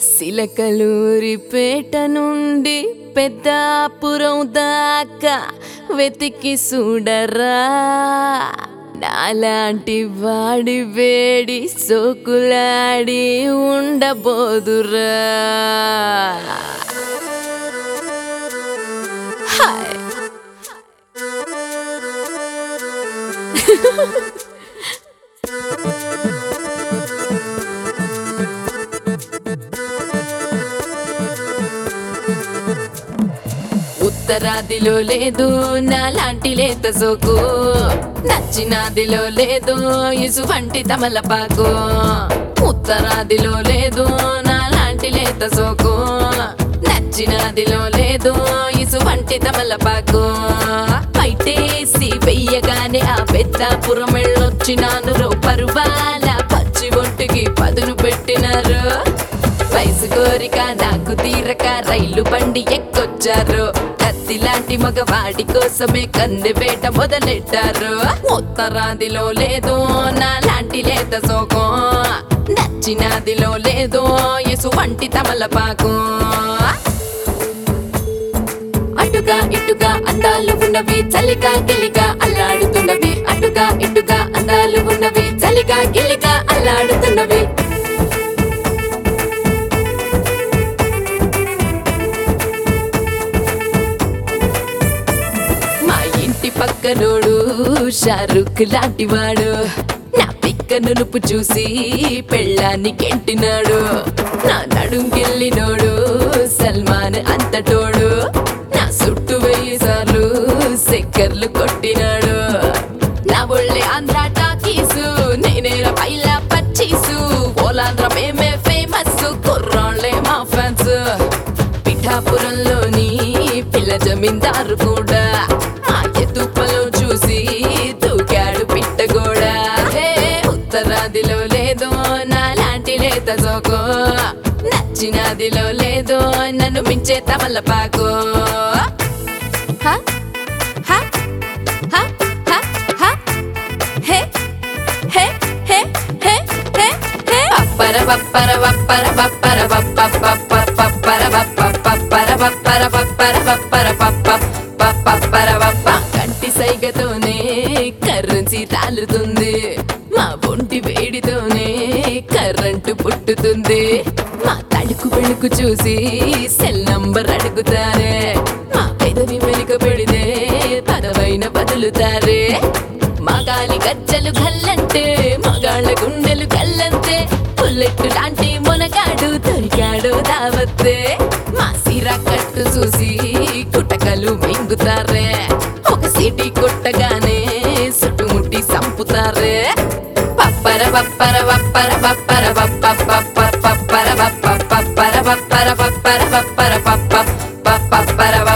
సిలకలూరిపేట నుండి పెద్దాపురం దాకా వెతికి చూడరా నాలాంటి వాడి వేడి సోకులాడి ఉండబోదురా హాయ్ ఉత్తరాదిలో లేదు నాలాంటి లేత సోకు దక్షిణాదిలో లేదు ఇసువంటి తమలపాకు ఉత్తరాదిలో లేదు నాలాంటి లేత సోకు దక్షిణాదిలో లేదు ఇసువంటి తమలపాకు పైటేసి వెయ్యగానే ఆ పెద్దాపురం వెళ్ళొచ్చినాను రో పరువాల పచ్చి ఒంటికి పదును పెట్టినారు వయసు కోరిక నాకు తీరక రైలు బండి ఎక్కొచ్చారు కత్తి లాంటి మగవాడి కోసమే కందె వేట మొదలెట్టారు ఉత్తరాదిలో లేదు నా లాంటి లేత సోకం దక్షిణాదిలో లేదు ఇసు వంటి తమలపాకు అటుగా ఇటుగా అందాలు ఉన్నవి చలిగా గిలిగా అల్లాడుతున్నవి అటుగా ఇటుగా అందాలు ఉన్నవి చలిగా గిలిగా అల్లాడుతున్నవి మా ఇంటి పక్కనోడు షారుఖ్ లాంటివాడు నా పిక్క నునుపు చూసి పెళ్ళాన్ని కెంటినాడు నా నడుంకెళ్ళినోడు సల్మాన్ అంతటోడు నా చుట్టూ వెయ్యి సార్లు సెక్కర్లు కొట్టినాడు నా ఒళ్ళే ఆంధ్ర టాకీసు నేనేర పైల పచ్చీసు ఓలాంధ్ర మేమే ఫేమస్ కుర్రాళ్ళే మా ఫ్యాన్స్ పిఠాపురంలోని పిల్ల జమీందారు కూడా ఆ ఎదుపలో చూసి తూకాడు పిట్టగోడా హే, ఉత్తరాదిలో లేదో నాలాంటి లేత సోకో నచ్చినదిలో లేదో నన్ను మించే తమలపాకు హ? హ? హ? హ? హ? హే హే హే హే హే హే పప్పర పప్పర పప్పర పప్పర పప్ప పప్ప పప్పర పప్ప పప్పర పప్పర పప్పర పప్పర పప్ప పప్పర పప్ప కంటి సైగతోనే కర్రెన్సీ తాలుతుంది మా ఒంటి వేడితోనే కర్రంటు పుట్టుతుంది మా తడుకు వెళుకు చూసి సెల్ నంబర్ అడుగుతారే మా పెదవి మెలిక పెడితే పదవైన బదులుతారే మగాలి గజ్జలు గల్లంటే మగాళ్ళ గుండెలు గల్లంతే బుల్లెట్ లాంటి మునగాడు దొరికాడు దావత్తే మా సిరా కట్టు చూసి కుటకలు మింగుతారే ఒక సిటీ కొట్టగానే చుట్టుముట్టి సంపుతారే పప్పర పప్పర పప్పర పప్పర పప్ప పప్ప పప్పర పప్ప పప్పర పప్పర పప్పర పప్పర పప్ప పప్పర